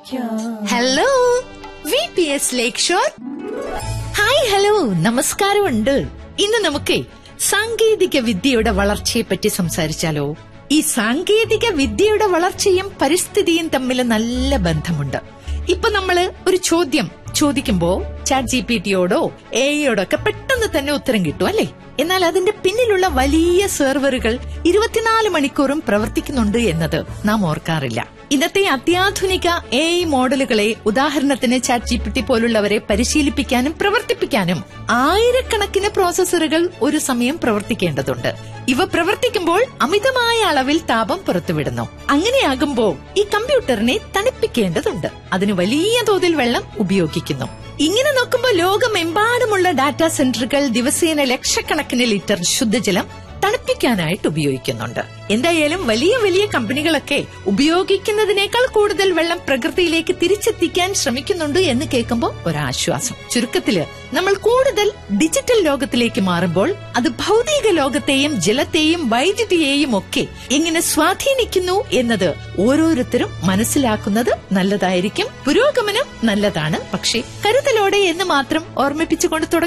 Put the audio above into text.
hello V P S lake shore hi hello നമസ്കാരമുണ്ട് ഇന്ന് നമുക്ക് സാങ്കേതിക വിദ്യയുടെ വളർച്ചയെ പറ്റി സംസാരിച്ചാലോ ഈ സാങ്കേതിക വിദ്യയുടെ വളർച്ചയും പരിസ്ഥിതിയും തമ്മിൽ നല്ല ബന്ധമുണ്ട് ഇപ്പൊ നമ്മള് ഒരു ചോദ്യം ചോദിക്കുമ്പോ ചാറ്റ് ജി പി ടിയോടോ എയോടോ ഒക്കെ പെട്ടെന്ന് തന്നെ ഉത്തരം കിട്ടും അല്ലേ എന്നാൽ അതിന്റെ പിന്നിലുള്ള വലിയ സെർവറുകൾ ഇരുപത്തിനാല് മണിക്കൂറും പ്രവർത്തിക്കുന്നുണ്ട് എന്നത് നാം ഓർക്കാറില്ല ഇന്നത്തെ അത്യാധുനിക എ ഐ മോഡലുകളെ ഉദാഹരണത്തിന് ചാറ്റ് ജി പി ടി പോലുള്ളവരെ പരിശീലിപ്പിക്കാനും പ്രവർത്തിപ്പിക്കാനും ആയിരക്കണക്കിന് പ്രോസസ്സറുകൾ ഒരു സമയം പ്രവർത്തിക്കേണ്ടതുണ്ട് ഇവ പ്രവർത്തിക്കുമ്പോൾ അമിതമായ അളവിൽ താപം പുറത്തുവിടുന്നു അങ്ങനെയാകുമ്പോൾ ഈ കമ്പ്യൂട്ടറിനെ തണുപ്പിക്കേണ്ടതുണ്ട് അതിന് വലിയ തോതിൽ വെള്ളം ഉപയോഗിക്കുന്നു ഇങ്ങനെ നോക്കുമ്പോൾ ലോകമെമ്പാടുമുള്ള ഡാറ്റാ സെന്ററുകൾ ദിവസേന ലക്ഷക്കണക്കിന് ലിറ്റർ ശുദ്ധജലം തണുപ്പിക്കാനായിട്ട് ഉപയോഗിക്കുന്നുണ്ട് എന്തായാലും വലിയ വലിയ കമ്പനികളൊക്കെ ഉപയോഗിക്കുന്നതിനേക്കാൾ കൂടുതൽ വെള്ളം പ്രകൃതിയിലേക്ക് തിരിച്ചെത്തിക്കാൻ ശ്രമിക്കുന്നുണ്ട് എന്ന് കേൾക്കുമ്പോൾ ഒരാശ്വാസം ചുരുക്കത്തില് നമ്മൾ കൂടുതൽ ഡിജിറ്റൽ ലോകത്തിലേക്ക് മാറുമ്പോൾ അത് ഭൗതിക ലോകത്തെയും ജലത്തെയും വൈദ്യുതിയെയും ഒക്കെ എങ്ങനെ സ്വാധീനിക്കുന്നു എന്നത് ഓരോരുത്തരും മനസ്സിലാക്കുന്നത് നല്ലതായിരിക്കും പുരോഗമനം നല്ലതാണ് പക്ഷേ കരുതലോടെ എന്ന് മാത്രം ഓർമ്മിപ്പിച്ചുകൊണ്ട് തുടങ്ങാം